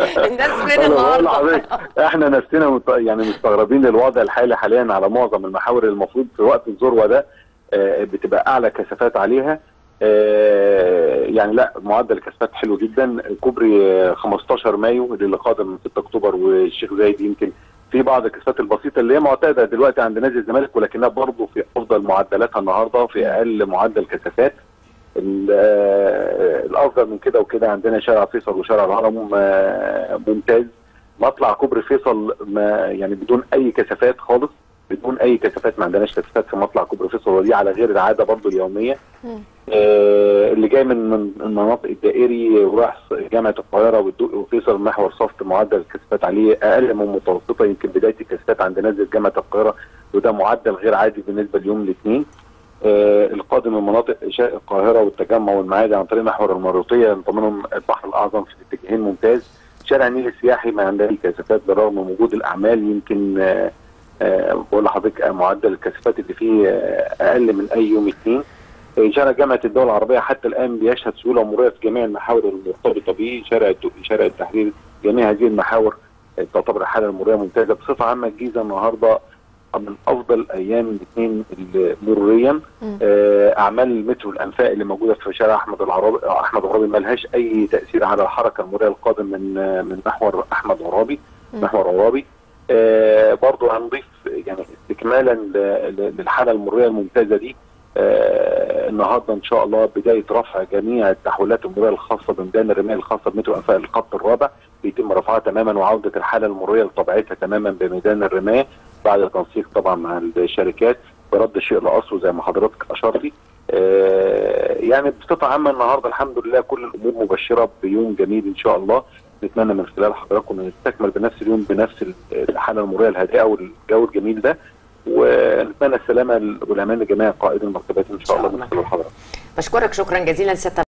الناس فين أنا بقول النهارده لحضرتك احنا نفسنا مت- يعني مستغربين للوضع الحالي حاليا على معظم المحاور اللي المفروض في وقت الذروه ده آه، بتبقى اعلى كثافات عليها آه، يعني لا معدل الكثافات حلو جدا كوبري آه، 15 مايو اللي قادم من 6 اكتوبر والشيخ زايد يمكن في بعض الكثافات البسيطه اللي هي معتاده دلوقتي عند نادي الزمالك ولكنها برضه في افضل معدلاتها النهارده في اقل معدل كثافات ال- آه، الافضل من كده وكده عندنا شارع فيصل وشارع الهرم آه، ممتاز مطلع كوبري فيصل ما يعني بدون اي كثافات خالص بدون اي كثافات ما عندناش كثافات في مطلع كوبري فيصل ودي على غير العاده برضو اليوميه آه اللي جاي من من المناطق الدائري وراح جامعه القاهره والدقي وفيصل محور صفت معدل الكثافات عليه اقل من متوسطه يمكن بدايه الكثافات عند نزله جامعه القاهره وده معدل غير عادي بالنسبه ليوم الاثنين آه القادم من مناطق شرق القاهره والتجمع والمعادي عن طريق محور المروطيه ضمنهم البحر الاعظم في الاتجاهين ممتاز شارع النيل السياحي ما عندنا كثافات بالرغم من وجود الاعمال يمكن آه آه بقول لحضرتك آه، معدل الكثافات اللي فيه آه اقل من اي يوم اثنين آه، شارع جامعه الدول العربيه حتى الان بيشهد سهوله ومروريه في جميع المحاور المرتبطه به شارع الدقي شارع التحرير جميع هذه المحاور آه، تعتبر الحاله المروريه ممتازه بصفه عامه الجيزه النهارده من افضل ايام الاثنين مروريا آه، اعمال المترو الانفاق اللي موجوده في شارع احمد العرابي احمد عرابي ما لهاش اي تاثير على الحركه المروريه القادم من آه، من محور احمد عرابي محور عرابي آه، برضو هنضيف يعني استكمالا ل- ل- للحاله المروريه الممتازه دي آه، النهارده ان شاء الله بدايه رفع جميع التحويلات المروريه الخاصه بميدان الرمايه الخاصه بمترو انفاق الخط الرابع بيتم رفعها تماما وعوده الحاله المروريه لطبيعتها تماما بميدان الرمايه بعد التنسيق طبعا مع الشركات برد الشيء لاصله زي ما حضرتك اشرتي آه، يعني بصفه عامه النهارده الحمد لله كل الامور مبشره بيوم جميل ان شاء الله نتمنى من خلال حضراتكم ان نستكمل بنفس اليوم بنفس الحاله المروريه الهادئه والجو الجميل ده ونتمنى السلامه والامان لجميع قائد المركبات ان شاء الله من خلال حضراتكم بشكرك شكرا جزيلا سياده